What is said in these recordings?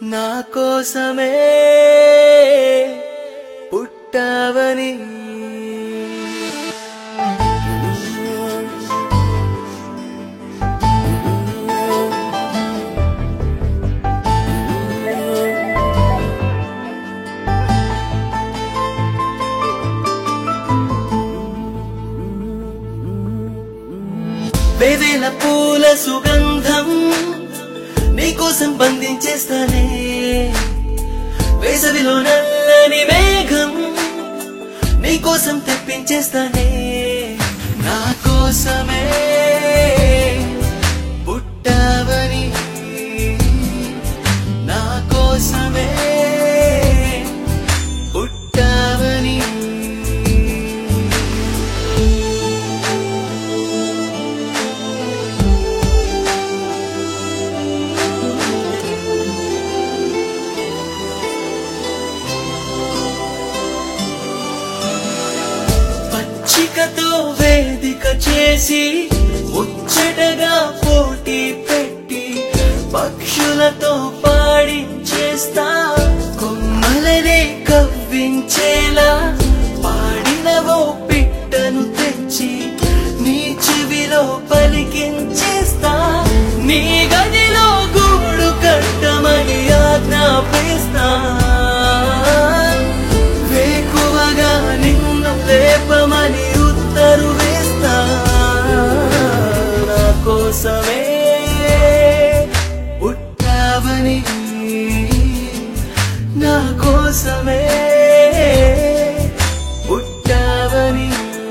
నా కోసమే పుట్టావని వేవేల పూల సుగంధం నీకోసం బంధించేస్తానే వేసవిలో నల్లని మేఘం నీకోసం తెప్పించేస్తానే నా కోసమే పుట్టావని నా కోసమే పుట్టావని పచ్చికతో వేదిక చేసి ముచ్చటగా పోటీ పెట్టి పక్షులతో పాడించేస్తా కొమ్మలనే కవ్వించేలా పాడినవో పిట్టను తెచ్చి నీ చెవిలో పలికించేస్తా నీ గదిలో గూడు కట్టమని ఆజ్ఞాపిస్తా వేకువగా నిన్ను లేపమని ఉత్తరు వేస్తా నా కోసమే పుట్టావని నా కోసమే పుట్టావని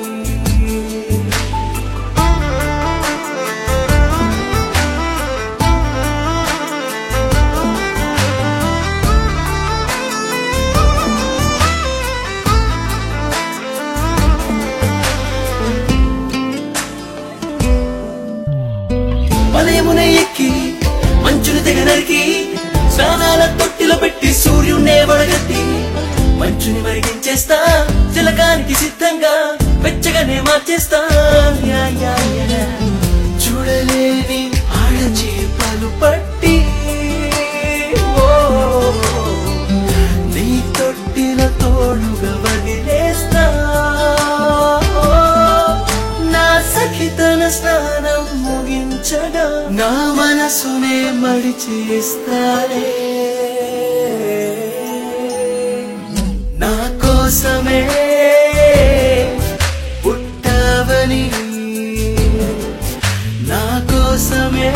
వలయమున ఎక్కి మంచును తెగ నరికి స్నానాల తొట్టిలో పెట్టి సూర్యున్నే వడగట్టి మంచుని మరిగించేస్తా తిలకానికి సిద్ధంగా వెచ్చగానే మార్చేస్తా యా, యా, యా. చూడలేని ఆడచేపలు పట్టి ఓ, నీ తొట్టిల తోడుగా వదిలేస్తా నా సఖితన స్నానం ముగించగా నా మనసునే మడి చేస్తారే నా కోసమే పుట్టావని నా కోసమే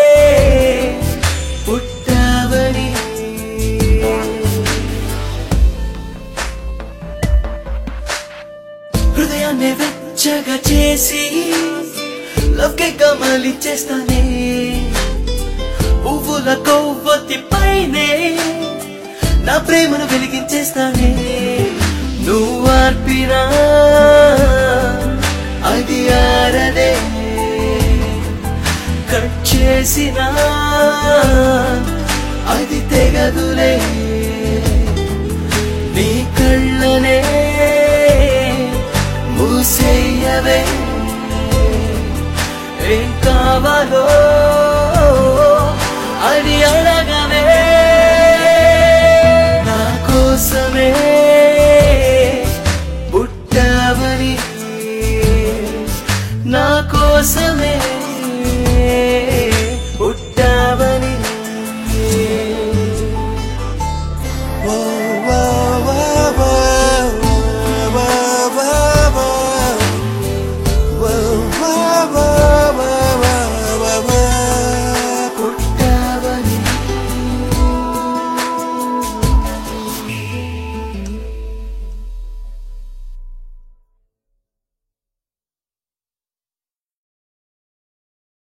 పుట్టావని హృదయాన్ని వెచ్చగా చేసి లవ్కెగా మలిచేస్తానే పువ్వుల కొవ్వొత్తి పైనే నా ప్రేమను వెలిగించేస్తానే నువ్వు ఆర్పినా అది ఆరదే కట్ చేసినా అది తెగదులే నీ కళ్ళనే మూసేయవే ఏం కావాలో అది అడగవే నా కోసమే పుట్టావని నా కోసమే